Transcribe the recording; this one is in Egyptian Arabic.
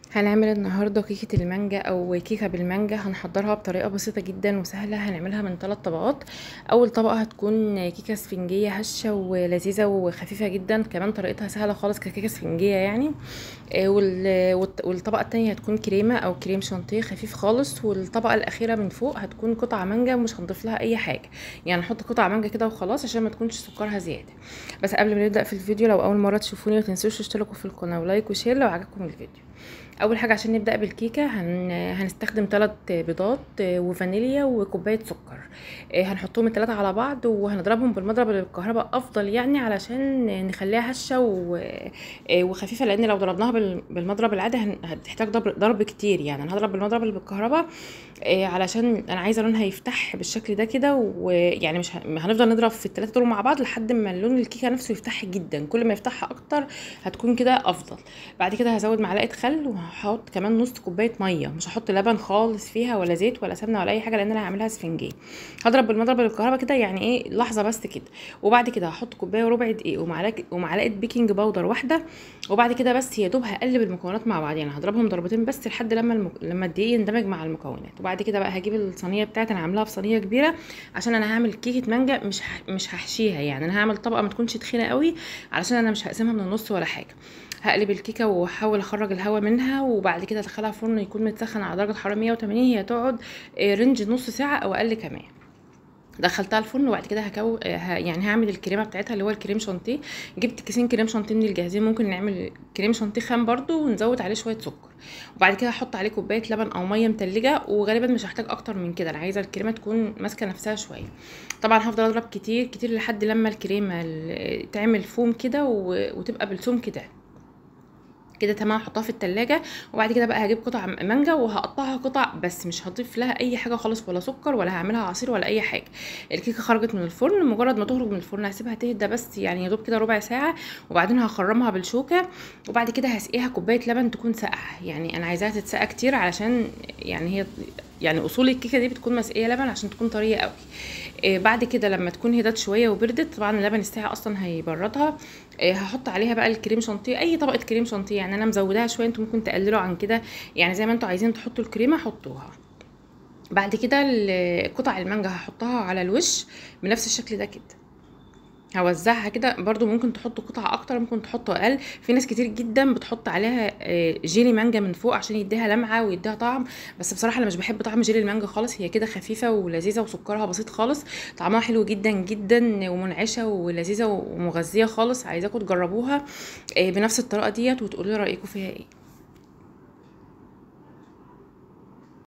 هنعمل النهاردة كيكة المانجا أو كيكة بالمانجا هنحضرها بطريقة بسيطة جدا وسهلة هنعملها من ثلاث طبقات أول طبقة هتكون كيكة اسفنجية هشة ولذيذة وخفيفة جدا كمان طريقتها سهلة خالص ككيكة اسفنجية يعني آه، وال- والط- والطبقة التانية هتكون كريمة أو كريم شانتيه خفيف خالص والطبقة الأخيرة من فوق هتكون قطع مانجا مش هنضيف لها أي حاجة يعني نحط قطع مانجا كده وخلاص عشان ما تكونش سكرها زيادة بس قبل ما نبدأ في الفيديو لو أول مرة تشوفوني متنسوش تشتركوا في القناة ولايك وشير لو عجبكم الفيديو اول حاجه عشان نبدا بالكيكه هن... هنستخدم ثلاث بيضات وفانيليا وكوبايه سكر هنحطهم الثلاثه على بعض وهنضربهم بالمضرب اللي بالكهرباء افضل يعني علشان نخليها هشه و... وخفيفه لان لو ضربناها بال... بالمضرب العادي هن... هتحتاج ضرب... ضرب كتير يعني انا هضرب بالمضرب اللي بالكهرباء علشان انا عايزه لونها يفتح بالشكل ده كده ويعني مش ه... هنفضل نضرب في الثلاثه دول مع بعض لحد ما لون الكيكه نفسه يفتح جدا كل ما يفتحها اكتر هتكون كده افضل بعد كده هزود معلقه خل وهحط كمان نص كوبايه ميه مش هحط لبن خالص فيها ولا زيت ولا سمنه ولا اي حاجه لان انا هعملها اسفنجيه هضرب بالمضرب الكهرباء كده يعني ايه لحظه بس كده وبعد كده هحط كوبايه وربع دقيق ومعلقه ومعلقه بيكنج باودر واحده وبعد كده بس يا دوب هقلب المكونات مع بعض يعني هضربهم ضربتين بس لحد لما المك... لما الدقيق يندمج مع المكونات وبعد كده بقى هجيب الصينيه بتاعتي انا عاملاها في صينيه كبيره عشان انا هعمل كيكه مانجا مش ه... مش هحشيها يعني انا هعمل طبقه ما تكونش تخينه قوي علشان انا مش هقسمها من النص ولا حاجه هقلب الكيكه واحاول اخرج الهواء منها وبعد كده ادخلها فرن يكون متسخن على درجه حراره 180 هي تقعد رينج نص ساعه او اقل كمان دخلتها الفرن وبعد كده هكو يعني هعمل الكريمه بتاعتها اللي هو الكريم شانتيه جبت كيسين كريم شانتيه من الجاهزين ممكن نعمل كريم شانتيه خام برضو ونزود عليه شويه سكر وبعد كده هحط عليه كوبايه لبن او ميه متلجه وغالبا مش هحتاج اكتر من كده انا عايزه الكريمه تكون ماسكه نفسها شويه طبعا هفضل اضرب كتير كتير لحد لما الكريمه تعمل فوم كده وتبقى بالسمك ده كده تمام احطها في التلاجة وبعد كده بقى هجيب قطع مانجا وهقطعها قطع بس مش هضيف لها اي حاجه خالص ولا سكر ولا هعملها عصير ولا اي حاجه الكيكه خرجت من الفرن مجرد ما تخرج من الفرن هسيبها تهدى بس يعني يا دوب كده ربع ساعه وبعدين هخرمها بالشوكه وبعد كده هسقيها كوبايه لبن تكون ساقعه يعني انا عايزاها تتسقى كتير علشان يعني هي يعني اصول الكيكه دي بتكون مسقيه لبن عشان تكون طريه قوي إيه بعد كده لما تكون هدت شويه وبردت طبعا اللبن الساقع اصلا هيبردها إيه هحط عليها بقى الكريم شانتيه اي طبقه كريم شانتيه يعني انا مزوداها شويه انتوا ممكن تقللوا عن كده يعني زي ما انتوا عايزين تحطوا الكريمه حطوها بعد كده قطع المانجا هحطها على الوش بنفس الشكل ده كده هوزعها كده برضو ممكن تحطوا قطع اكتر ممكن تحطوا اقل في ناس كتير جدا بتحط عليها جيلي مانجا من فوق عشان يديها لمعه ويديها طعم بس بصراحه انا مش بحب طعم جيلي المانجا خالص هي كده خفيفه ولذيذه وسكرها بسيط خالص طعمها حلو جدا جدا ومنعشه ولذيذه ومغذيه خالصاكم تجربوها بنفس الطريقه ديت وتقولوا لي رايكم فيها ايه